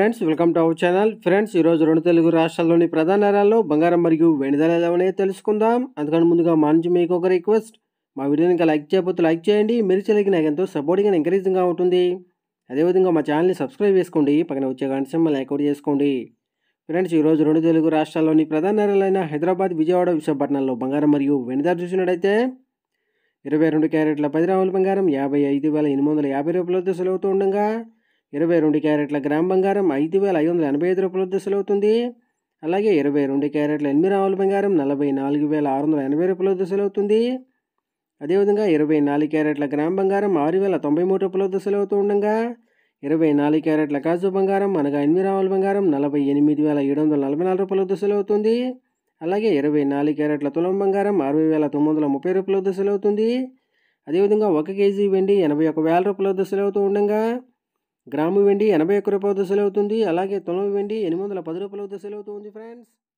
friends welcome to our channel friends ఈరోజు రెండు తెలుగు రాష్ట్రాల్లోని ప్రధాన నగరాల్లో బంగారం మరియు వెండి ధరలు ఎలా ఉన్నాయో తెలుసుకుందాం అందుకని ముందుగా మా నుంచి మీకు ఒక రిక్వెస్ట్ మా వీడియోని ఇంకా లైక్ చేయకపోతే లైక్ చేయండి మీరు చేయడానికి నాకు ఎంతో సపోర్టింగ్ అండ్ ఎంకరేజింగ్గా ఉంటుంది అదేవిధంగా మా ఛానల్ని సబ్స్క్రైబ్ చేసుకోండి పక్కన వచ్చే గంట సింబల్ లైక్అవుట్ చేసుకోండి ఫ్రెండ్స్ ఈరోజు రెండు తెలుగు రాష్ట్రాల్లోని ప్రధాన నగరాలైన హైదరాబాద్ విజయవాడ విశాఖపట్నంలో బంగారం మరియు వెండి ధర చూసినట్టయితే ఇరవై రెండు క్యారెట్ల పది రాముల బంగారం యాభై ఐదు వేల ఎనిమిది వందల యాభై రూపాయల దశలు అవుతూ ఉండగా ఇరవై రెండు క్యారెట్ల గ్రామ్ బంగారం ఐదు వేల ఐదు వందల ఎనభై ఐదు రూపాయల దశలు అవుతుంది అలాగే ఇరవై రెండు క్యారెట్ల ఎనిమిది రాముల బంగారం నలభై నాలుగు వేల ఆరు వందల ఎనభై రూపాయల దశలు అవుతుంది అదేవిధంగా ఇరవై నాలుగు క్యారెట్ల గ్రామ్ బంగారం ఆరు వేల తొంభై మూడు రూపాయల దశలు అవుతూ ఉండగా ఇరవై నాలుగు క్యారెట్ల కాజు బంగారం అనగా ఎనిమిది రాముల బంగారం నలభై ఎనిమిది వేల ఏడు వందల నలభై నాలుగు రూపాయల దశలు అవుతుంది అలాగే ఇరవై నాలుగు క్యారెట్ల తులం బంగారం అరవై వేల తొమ్మిది వందల ముప్పై రూపాయల దశలు అవుతుంది అదేవిధంగా ఒక కేజీ వెండి ఎనభై ఒక వేల రూపాయల దశలు అవుతూ ఉండగా గ్రాము వెండి ఎనభై ఒక్క రూపాయల దశలు అవుతుంది అలాగే తులం వెండి ఎనిమిది వందల పది రూపాయల దశలు అవుతుంది ఫ్రెండ్స్